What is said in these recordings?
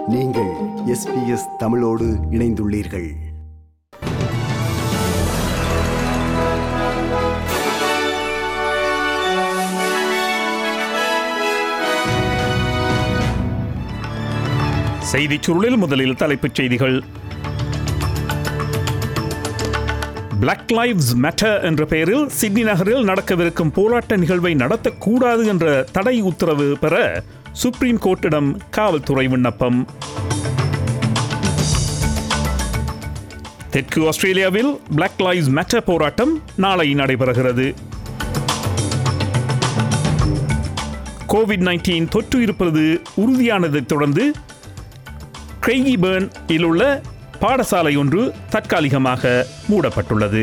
நீங்கள் எஸ்பிஎஸ் தமிழோடு இணைந்துள்ளீர்கள் செய்திச் சுருளில் முதலில் தலைப்புச் செய்திகள் பிளாக் லைவ்ஸ் மேட்டர் என்ற பெயரில் சிட்னி நகரில் நடக்கவிருக்கும் போராட்ட நிகழ்வை நடத்தக்கூடாது என்ற தடை உத்தரவு பெற சுப்ரீம் கோர்ட்டிடம் காவல்துறை விண்ணப்பம் தெற்கு ஆஸ்திரேலியாவில் பிளாக் லைவ்ஸ் மேட்டர் போராட்டம் நாளை நடைபெறுகிறது கோவிட் நைன்டீன் தொற்று இருப்பது உறுதியானதைத் தொடர்ந்து கிரெய்கிபர்ன் உள்ள பாடசாலை ஒன்று தற்காலிகமாக மூடப்பட்டுள்ளது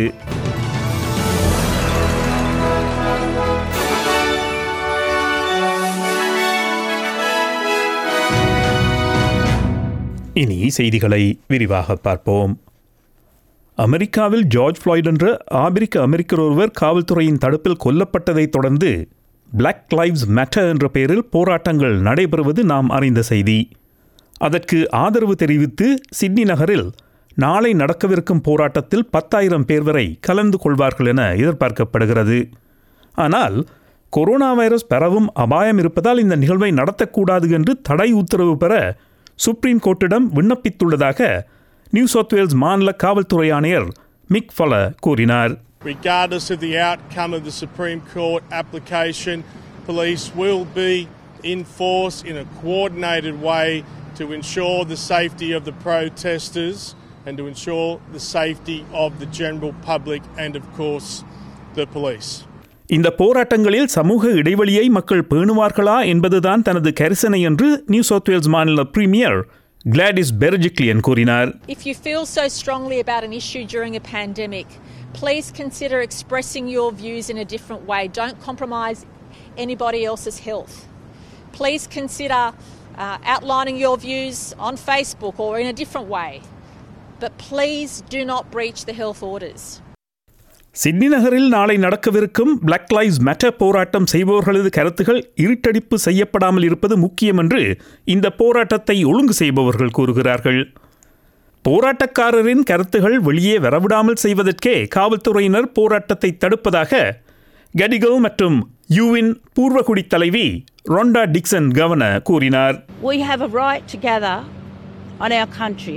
இனி செய்திகளை விரிவாக பார்ப்போம் அமெரிக்காவில் ஜார்ஜ் ஃப்ளாய்ட் என்ற ஆபிரிக்க அமெரிக்கர் ஒருவர் காவல்துறையின் தடுப்பில் கொல்லப்பட்டதைத் தொடர்ந்து பிளாக் லைவ்ஸ் மேட்டர் என்ற பெயரில் போராட்டங்கள் நடைபெறுவது நாம் அறிந்த செய்தி அதற்கு ஆதரவு தெரிவித்து சிட்னி நகரில் நாளை நடக்கவிருக்கும் போராட்டத்தில் பத்தாயிரம் பேர் வரை கலந்து கொள்வார்கள் என எதிர்பார்க்கப்படுகிறது ஆனால் கொரோனா வைரஸ் பரவும் அபாயம் இருப்பதால் இந்த நிகழ்வை நடத்தக்கூடாது என்று தடை உத்தரவு பெற சுப்ரீம் கோர்ட்டிடம் விண்ணப்பித்துள்ளதாக நியூ சவுத் வேல்ஸ் மாநில காவல்துறை ஆணையர் மிக் ஃபல கூறினார் Regardless of the outcome of the Supreme Court application, police will be in force in a coordinated way to ensure the safety of the protesters and to ensure the safety of the general public and, of course, the police. இந்த போராட்டங்களில் சமூக இடைவெளியை மக்கள் பேணுவார்களா என்பதுதான் தனது கரிசனை என்று New South Wales மாநில பிரீமியர் கிளாடிஸ் பெர்ஜிக்லியன் கூறினார் If you feel so strongly about an issue during a pandemic, please consider expressing your views in a different way. Don't compromise anybody else's health. Please consider uh, outlining your views on Facebook or in a different way. But please do not breach the health orders. Sydney நகரில் நாளை நடக்கவிருக்கும் black lives matter போராட்டம் செய்பவர்களது கருத்துகள் இருட்டடிப்பு செய்யப்படாமல் இருப்பது முக்கியம் என்று இந்த போராட்டத்தை ஒழுங்கு செய்பவர்கள் கூறுகிறார்கள் போராட்டக்காரரின் கருத்துகள் வெளியே வரவிடாமல் செய்வதற்கே காவல்துறையினர் போராட்டத்தை தடுப்பதாக கடிகல் மற்றும் யூவின் பூர்வகுடி தலைவி ரொண்டா டிக்சன் கவன கூறினார் We have a right to gather on our country.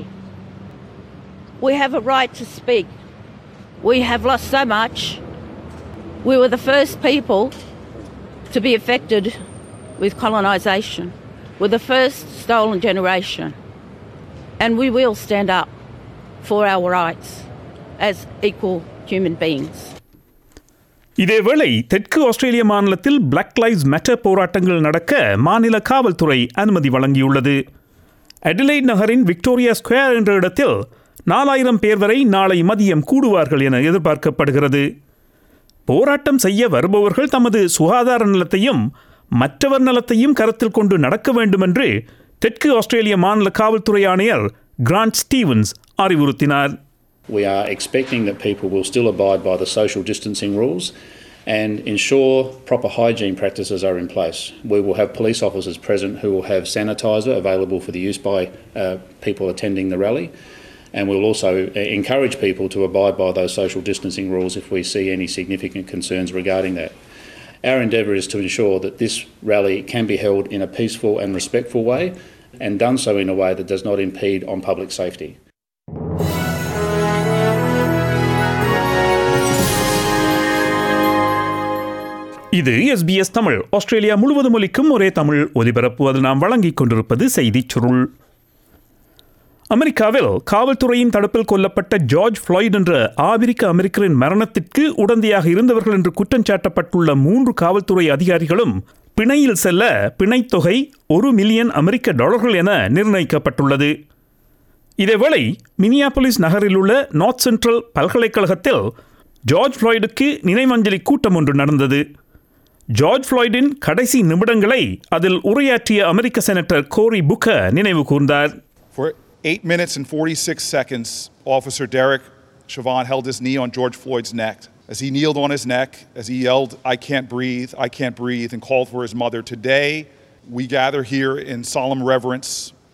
We have a right to speak. We have lost so much. We were the first people to be affected with colonisation. We're the first stolen generation. And we will stand up for our rights as equal human beings. இதேவேளை தெற்கு ஆஸ்திரேலிய மாநிலத்தில் black lives matter போராட்டங்கள் நடக்க மாநில காவல்துறை அனுமதி வழங்கியுள்ளது Adelaide நகரின் விக்டோரியா ஸ்கொயர் என்ற இடத்தில் நாலாயிரம் பேர் வரை நாளை மதியம் கூடுவார்கள் என எதிர்பார்க்கப்படுகிறது போராட்டம் செய்ய வருபவர்கள் தமது சுகாதார நலத்தையும் மற்றவர் நலத்தையும் கருத்தில் கொண்டு நடக்க வேண்டும் என்று தெற்கு ஆஸ்திரேலிய மாநில காவல்துறை ஆணையர் கிராண்ட் ஸ்டீவன்ஸ் அறிவுறுத்தினார் We are expecting that people will still abide by the social distancing rules and ensure proper hygiene practices are in place. We will have police officers present who will have sanitiser available for the use by uh, people attending the rally. And we'll also uh, encourage people to abide by those social distancing rules if we see any significant concerns regarding that. Our endeavour is to ensure that this rally can be held in a peaceful and respectful way and done so in a way that does not impede on public safety. இது SBS Tamil Australia முழுவதும் ஒலிக்கும் ஒரே தமிழ் ஒலிபரப்புவது நாம் வழங்கிக் கொண்டிருப்பது செய்திச் சுருள் அமெரிக்காவில் காவல்துறையின் தடுப்பில் கொல்லப்பட்ட ஜார்ஜ் ஃப்ளாய்ட் என்ற ஆபிரிக்க அமெரிக்கரின் மரணத்திற்கு உடந்தையாக இருந்தவர்கள் என்று குற்றம் சாட்டப்பட்டுள்ள மூன்று காவல்துறை அதிகாரிகளும் பிணையில் செல்ல பிணைத் தொகை ஒரு மில்லியன் அமெரிக்க டாலர்கள் என நிர்ணயிக்கப்பட்டுள்ளது இதேவேளை மினியாபோலிஸ் நகரில் உள்ள நார்த் சென்ட்ரல் பல்கலைக்கழகத்தில் ஜார்ஜ் ஃப்ளாய்டுக்கு நினைவஞ்சலி கூட்டம் ஒன்று நடந்தது ஜார்ஜ் ஃப்ளாய்டின் கடைசி நிமிடங்களை அதில் உரையாற்றிய அமெரிக்க செனட்டர் கோரி புக்க நினைவு கூர்ந்தார் For eight minutes and 46 seconds, Officer Derek Chauvin held his knee on George Floyd's neck. As he kneeled on his neck, as he yelled, I can't breathe, I can't breathe, and called for his mother. Today, we gather here in solemn reverence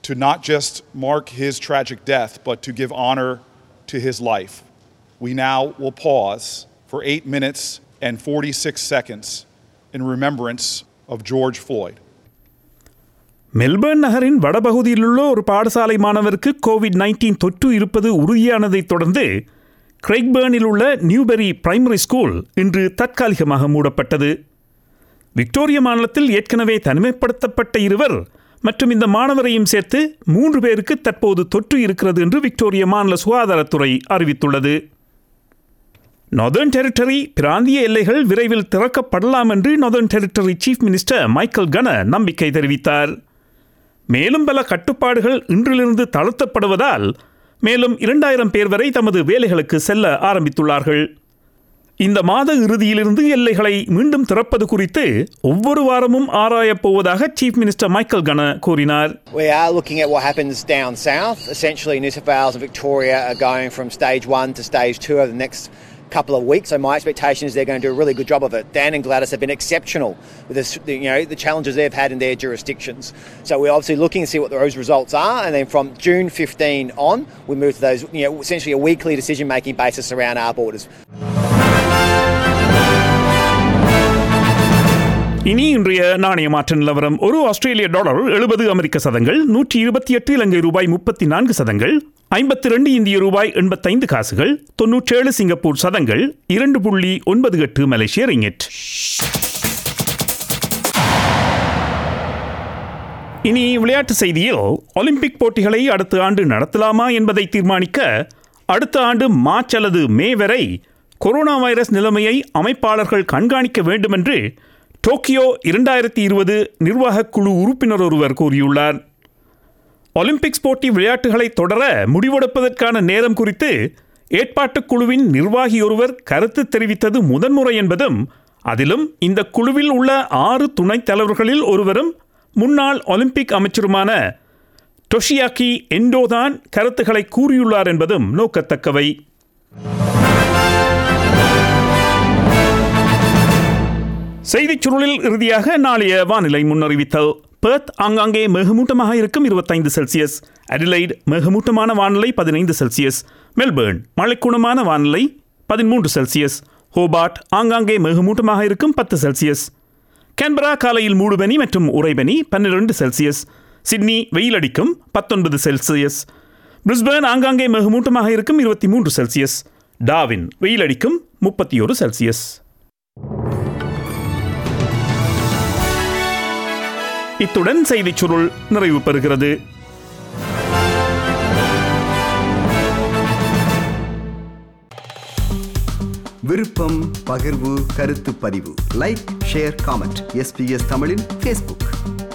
to not just mark his tragic death, but to give honor to his life. We now will pause for 8 minutes and 46 seconds in remembrance of George Floyd. Melbourne நகரின் வடபகுதியிலுள்ள ஒரு பாடசாலை மாணவருக்கு Covid 19 தொற்று இருப்பது உறுதியானதைத் தொடர்ந்து கிரெக்பர்னில் உள்ள Newbury primary school இன்று தற்காலிகமாக மூடப்பட்டது விக்டோரியா மாநிலத்தில் ஏற்கனவே தனிமைப்படுத்தப்பட்ட இருவர் மற்றும் இந்த மாணவரையும் சேர்த்து மூன்று பேருக்கு தற்போது தொற்று இருக்கிறது என்று விக்டோரியா மாநில சுகாதாரத்துறை அறிவித்துள்ளது நார்தர்ன் டெரிட்டரி பிராந்திய எல்லைகள் விரைவில் திறக்கப்படலாம் என்று Northern Territory chief minister Michael Gunner நம்பிக்கை தெரிவித்தார் மேலும் பல கட்டுப்பாடுகள் இன்றிலிருந்து தளர்த்தப்படுவதால் மேலும் இரண்டாயிரம் பேர் வரை தமது வேலைகளுக்கு செல்ல ஆரம்பித்துள்ளார்கள் இந்த மாத இறுதியிலிருந்து எல்லைகளை மீண்டும் திறப்பது குறித்து ஒவ்வொரு வாரமும் ஆராயப் போவதாக சீஃப் மினிஸ்டர் மைக்கேல் கன கூறினார் We are looking at what happens down south. Essentially, New South Wales and Victoria are going from stage one to stage two over the next couple of weeks. So my expectation is they're going to do a really good job of it. Dan and Gladys have been exceptional with this, the, you know the challenges they've had in their jurisdictions. So we're obviously looking to see what those results are, and then from June 15 on, we move to those you know essentially a weekly decision-making basis around our borders. இனி இன்றைய நாணய மாற்ற நிலவரம் ஒரு ஆஸ்திரேலிய dollar எழுபது அமெரிக்க சதங்கள் நூற்றி இருபத்தி எட்டு இலங்கை ரூபாய் முப்பத்தி நான்கு சதங்கள் ஐம்பத்தி ரெண்டு இந்திய ரூபாய் எண்பத்தைந்து காசுகள் தொன்னூற்றேழு சிங்கப்பூர் சதங்கள் இரண்டு புள்ளி ஒன்பது எட்டு மலேசிய ரிங்கெட் இனி விளையாட்டு செய்தியில் ஒலிம்பிக் போட்டிகளை அடுத்த ஆண்டு நடத்தலாமா என்பதை தீர்மானிக்க அடுத்த ஆண்டு மார்ச் அல்லது மே வரை கொரோனா வைரஸ் நிலைமையை அமைப்பாளர்கள் கண்காணிக்க வேண்டும் என்று டோக்கியோ இரண்டாயிரத்தி இருபது நிர்வாகக் குழு உறுப்பினர் ஒருவர் கூறியுள்ளார் ஒலிம்பிக்ஸ் போட்டி விளையாட்டுகளை தொடர முடிவெடுப்பதற்கான நேரம் குறித்து ஏற்பாட்டுக் குழுவின் நிர்வாகி ஒருவர் கருத்து தெரிவித்தது முதன்முறை என்பதும் அதிலும் இந்த குழுவில் உள்ள ஆறு துணைத் தலைவர்களில் ஒருவரும் முன்னாள் ஒலிம்பிக் அமைச்சருமான டொஷியாக்கி என்டோதான் கருத்துக்களை கூறியுள்ளார் என்பதும் நோக்கத்தக்கவை செய்திச் சுருளில் இறுதியாக நாளைய வானிலை முன்னறிவித்தல் பெர்த் ஆங்காங்கே மேகமூட்டமாக இருக்கும் இருபத்தைந்து செல்சியஸ் அடிலைட் மேகமூட்டமான வானிலை பதினைந்து செல்சியஸ் மெல்பேர்ன் மழைக்குணமான வானிலை பதிமூன்று செல்சியஸ் ஹோபார்ட் ஆங்காங்கே மேகமூட்டமாக இருக்கும் பத்து செல்சியஸ் கேன்பரா காலையில் மூடுபனி மற்றும் உறைபனி பன்னிரண்டு செல்சியஸ் சிட்னி வெயிலடிக்கும் பத்தொன்பது செல்சியஸ் பிரிஸ்பேர்ன் ஆங்காங்கே மேகமூட்டமாக இருக்கும் இருபத்தி மூன்று செல்சியஸ் டாவின் வெயிலடிக்கும் முப்பத்தி ஒரு செல்சியஸ் இத்துடன் செய்திச் சுருள் நிறைவு பெறுகிறது விருப்பம் பகிர்வு கருத்து பதிவு லைக் ஷேர் காமெண்ட் எஸ்பிஎஸ் தமிழின் ஃபேஸ்புக்